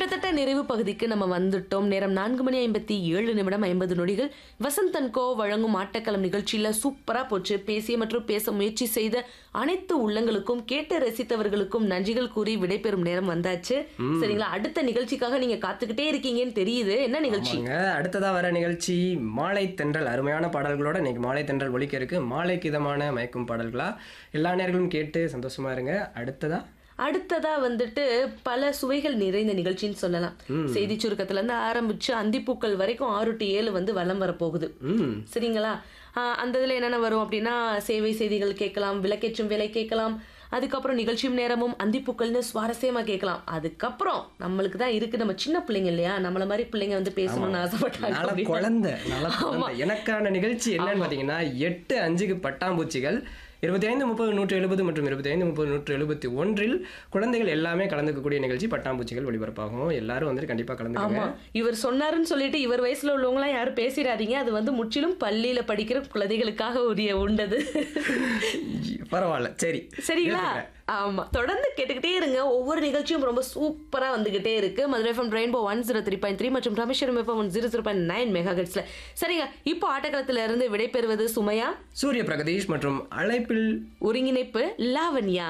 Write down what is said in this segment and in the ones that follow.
கிட்டத்தட்ட நிறைவு பகுதிக்கு நம்ம வந்துட்டோம் நேரம் நான்கு மணி ஐம்பத்தி ஏழு நிமிடம் ஐம்பது நொடிகள் வசந்தன் கோ வழங்கும் ஆட்டக்களம் நிகழ்ச்சியில சூப்பரா போச்சு பேசிய மற்றும் பேச முயற்சி செய்த அனைத்து உள்ளங்களுக்கும் கேட்டு ரசித்தவர்களுக்கும் நன்றிகள் கூறி விடைபெறும் நேரம் வந்தாச்சு சரிங்களா அடுத்த நிகழ்ச்சிக்காக நீங்க காத்துக்கிட்டே இருக்கீங்கன்னு தெரியுது என்ன நிகழ்ச்சி ஆமாங்க அடுத்ததா வர நிகழ்ச்சி மாலை தென்றல் அருமையான பாடல்களோட இன்னைக்கு மாலை தென்றல் ஒலிக்க இருக்கு மாலைக்கு இதமான மயக்கும் பாடல்களா எல்லா நேர்களும் கேட்டு சந்தோஷமா இருங்க அடுத்ததா அடுத்ததா வந்துட்டு பல சுவைகள் நிறைந்த நிகழ்ச்சின்னு சொல்லலாம் செய்தி சுருக்கத்துல இருந்து ஆரம்பிச்சு அந்திப்பூக்கள் வரைக்கும் ஆறு டு ஏழு வந்து வலம் வரப்போகுது ம் சரிங்களா ஆஹ் அந்த இதுல என்னென்ன வரும் அப்படின்னா சேவை செய்திகள் கேட்கலாம் விளக்கேற்றும் வேலை கேட்கலாம் அதுக்கப்புறம் நிகழ்ச்சியும் நேரமும் அந்திப்பூக்கள்னு சுவாரஸ்யமா கேட்கலாம் அதுக்கப்புறம் நம்மளுக்கு தான் இருக்கு நம்ம சின்ன பிள்ளைங்க இல்லையா நம்மள மாதிரி பிள்ளைங்க வந்து பேசணும்னு ஆசைப்பட்டாங்க நல்ல அப்படின்னா. குழந்தை நல்ல குழந்தை எனக்கான நிகழ்ச்சி என்னன்னு பார்த்தீங்கன்னா எட்டு அஞ்சுக்கு பட்டாம்பூச்சிகள் இருபத்தி ஐந்து முப்பது நூற்று எழுபது மற்றும் இருபத்தி ஐந்து முப்பது நூற்று எழுபத்தி ஒன்றில் குழந்தைகள் எல்லாமே கலந்துக்கக்கூடிய நிகழ்ச்சி பட்டாம்பூச்சிகள் ஒளிபரப்பாகும் எல்லாரும் வந்துட்டு கண்டிப்பாக கலந்துக்கங்க ஆமா இவர் சொன்னாருன்னு சொல்லிட்டு இவர் வயசுல உள்ளவங்களாம் யாரும் பேசிடாதீங்க அது வந்து முற்றிலும் பள்ளியில படிக்கிற குழந்தைகளுக்காக உரிய உண்டது பரவாயில்ல சரி சரிங்களா ஏத்துக்கிறேன். ஆமா தொடர்ந்து கேட்டுக்கிட்டே இருங்க ஒவ்வொரு நிகழ்ச்சியும் ரொம்ப சூப்பரா வந்துகிட்டே இருக்கு Madurai FM rainbow one zero three point three மற்றும் Rameswaram FM one zero zero point nine mega ஹெட்ஸ்ல சரிங்க இப்போ ஆட்டக்களத்துல இருந்து விடைபெறுவது சுமையா சூரிய பிரகதீஷ் மற்றும் அழைப்பில் ஒருங்கிணைப்பு லாவண்யா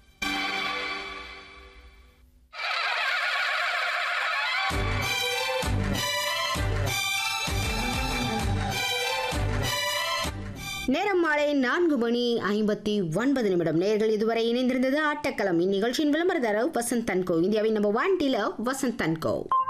நேரம் மாலை நான்கு மணி ஐம்பத்தி ஒன்பது நிமிடம் நேர்கள் இதுவரை இணைந்திருந்தது ஆட்டக்களம் இந்நிகழ்ச்சியின் விளம்பரதாரர் வசந்த் தன்கோ இந்தியாவின் நம்பர் ஒன் டீலர் வசந்த் தன்கோ